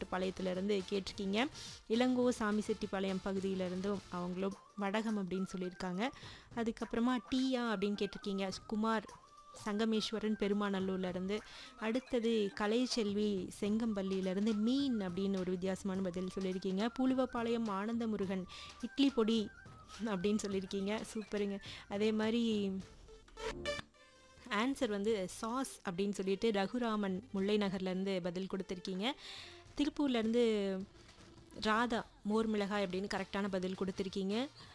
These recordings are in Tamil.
பூலுவப்பாளையத்திலேருந்து கேட்டிருக்கீங்க இளங்கோ சாமிசெட்டிப்பாளையம் பகுதியிலேருந்தும் அவங்களும் வடகம் அப்படின்னு சொல்லியிருக்காங்க அதுக்கப்புறமா டீயா அப்படின்னு கேட்டிருக்கீங்க குமார் சங்கமேஸ்வரன் பெருமாநல்லூர்லேருந்து அடுத்தது கலைச்செல்வி செங்கம்பள்ளியிலேருந்து மீன் அப்படின்னு ஒரு வித்தியாசமான பதில் சொல்லியிருக்கீங்க பூலுவப்பாளையம் ஆனந்த முருகன் இட்லி பொடி அப்படின்னு சொல்லியிருக்கீங்க சூப்பருங்க அதே மாதிரி ஆன்சர் வந்து சாஸ் அப்படின்னு சொல்லிட்டு ரகுராமன் முல்லை நகர்லேருந்து பதில் கொடுத்துருக்கீங்க திருப்பூர்லேருந்து ராதா மோர் மிளகாய் அப்படின்னு கரெக்டான பதில் கொடுத்துருக்கீங்க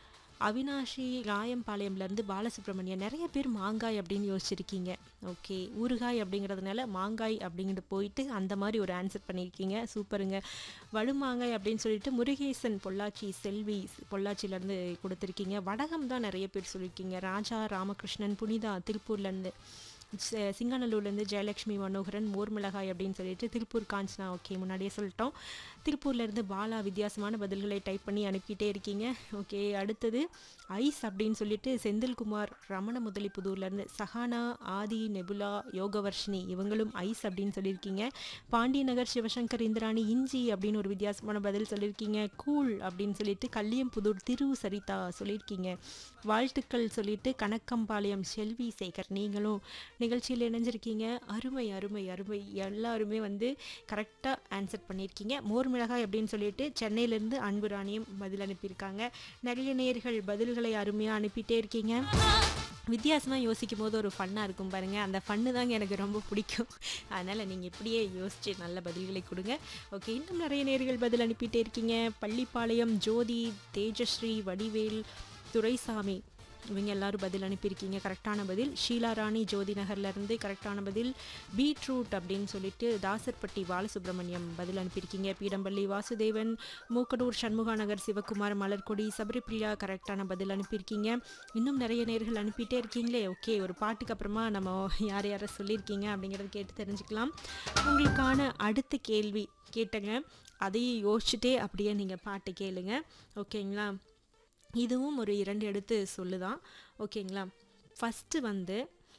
அவினாஷி ராயம்பாளையம்லேருந்து பாலசுப்ரமணியன் நிறைய பேர் மாங்காய் அப்படின்னு யோசிச்சிருக்கீங்க ஓகே ஊறுகாய் அப்படிங்கிறதுனால மாங்காய் அப்படிங்கிட்டு போயிட்டு அந்த மாதிரி ஒரு ஆன்சர் பண்ணியிருக்கீங்க சூப்பருங்க வழுமாங்காய் அப்படின்னு சொல்லிட்டு முருகேசன் பொள்ளாச்சி செல்வி பொள்ளாச்சியிலேருந்து கொடுத்துருக்கீங்க வடகம் தான் நிறைய பேர் சொல்லியிருக்கீங்க ராஜா ராமகிருஷ்ணன் புனிதா திருப்பூர்லேருந்து ச- சிங்காநல்லூர்லேருந்து ஜெயலக்ஷ்மி மனோகரன் மோர் மிளகாய் அப்படின்னு சொல்லிட்டு திருப்பூர் காஞ்சனா ஓகே முன்னாடியே சொல்லிட்டோம் திருப்பூர்லேருந்து பாலா வித்தியாசமான பதில்களை டைப் பண்ணி அனுப்பிக்கிட்டே இருக்கீங்க ஓகே அடுத்தது ஐஸ் அப்படின்னு சொல்லிட்டு செந்தில்குமார் ரமண முதலிப்புதூர்லேருந்து சஹானா ஆதி நெபுலா யோகவர்ஷினி இவங்களும் ஐஸ் அப்படின்னு சொல்லியிருக்கீங்க பாண்டியநகர் சிவசங்கர் இந்திராணி இஞ்சி அப்படின்னு ஒரு வித்தியாசமான பதில் சொல்லியிருக்கீங்க கூல் அப்படின்னு சொல்லிட்டு கல்லியம்புதூர் திரு சரிதா சொல்லியிருக்கீங்க வாழ்த்துக்கள் சொல்லிட்டு கணக்கம்பாளையம் செல்வி சேகர் நீங்களும் நிகழ்ச்சியில் இணைஞ்சிருக்கீங்க அருமை அருமை அருமை எல்லாருமே வந்து கரெக்டாக ஆன்சர் பண்ணியிருக்கீங்க மோர் மிளகாய் அப்படின்னு சொல்லிட்டு சென்னையிலேருந்து அன்புராணியும் பதில் அனுப்பியிருக்காங்க நிறைய நேர்கள் பதில்களை அருமையாக அனுப்பிட்டே இருக்கீங்க வித்தியாசமாக யோசிக்கும் போது ஒரு ஃபன்னாக இருக்கும் பாருங்கள் அந்த ஃபன்னு தாங்க எனக்கு ரொம்ப பிடிக்கும் அதனால் நீங்கள் இப்படியே யோசித்து நல்ல பதில்களை கொடுங்க ஓகே இன்னும் நிறைய நேர்கள் பதில் அனுப்பிட்டே இருக்கீங்க பள்ளிப்பாளையம் ஜோதி தேஜஸ்ரீ வடிவேல் துரைசாமி இவங்க எல்லாரும் பதில் அனுப்பியிருக்கீங்க கரெக்டான பதில் ஷீலா ராணி ஜோதி நகர்லேருந்து கரெக்டான பதில் பீட்ரூட் அப்படின்னு சொல்லிட்டு தாசர்பட்டி பாலசுப்ரமணியம் பதில் அனுப்பியிருக்கீங்க பீடம்பள்ளி வாசுதேவன் மூக்கடூர் சண்முகா நகர் சிவகுமார் மலர்கொடி சபரிப்பிரியா கரெக்டான பதில் அனுப்பியிருக்கீங்க இன்னும் நிறைய நேர்கள் அனுப்பிட்டே இருக்கீங்களே ஓகே ஒரு பாட்டுக்கு அப்புறமா நம்ம யார் யாரை சொல்லியிருக்கீங்க அப்படிங்கிறத கேட்டு தெரிஞ்சுக்கலாம் உங்களுக்கான அடுத்த கேள்வி கேட்டங்க அதையும் யோசிச்சுட்டே அப்படியே நீங்கள் பாட்டு கேளுங்க ஓகேங்களா இதுவும் ஒரு இரண்டு எடுத்து சொல்லுதான் ஓகேங்களா ஃபஸ்ட்டு வந்து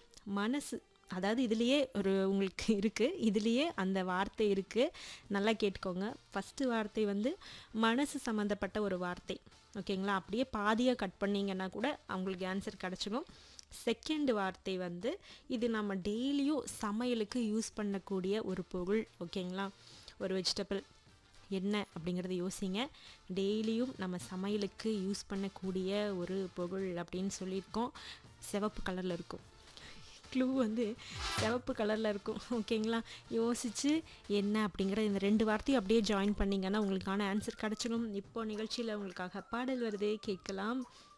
மனசு அதாவது இதுலேயே ஒரு உங்களுக்கு இருக்குது இதுலேயே அந்த வார்த்தை இருக்குது நல்லா கேட்டுக்கோங்க ஃபஸ்ட்டு வார்த்தை வந்து மனசு சம்மந்தப்பட்ட ஒரு வார்த்தை ஓகேங்களா அப்படியே பாதியாக கட் பண்ணிங்கன்னா கூட அவங்களுக்கு ஆன்சர் கிடச்சிடும் செகண்ட் வார்த்தை வந்து இது நம்ம டெய்லியும் சமையலுக்கு யூஸ் பண்ணக்கூடிய ஒரு பொருள் ஓகேங்களா ஒரு வெஜிடபிள் என்ன அப்படிங்கிறத யோசிங்க டெய்லியும் நம்ம சமையலுக்கு யூஸ் பண்ணக்கூடிய ஒரு பொருள் அப்படின்னு சொல்லியிருக்கோம் சிவப்பு கலரில் இருக்கும் க்ளூ வந்து சிவப்பு கலரில் இருக்கும் ஓகேங்களா யோசித்து என்ன அப்படிங்கிற இந்த ரெண்டு வார்த்தையும் அப்படியே ஜாயின் பண்ணிங்கன்னா உங்களுக்கான ஆன்சர் கிடச்சிடும் இப்போ நிகழ்ச்சியில் உங்களுக்காக பாடல் வருதே கேட்கலாம்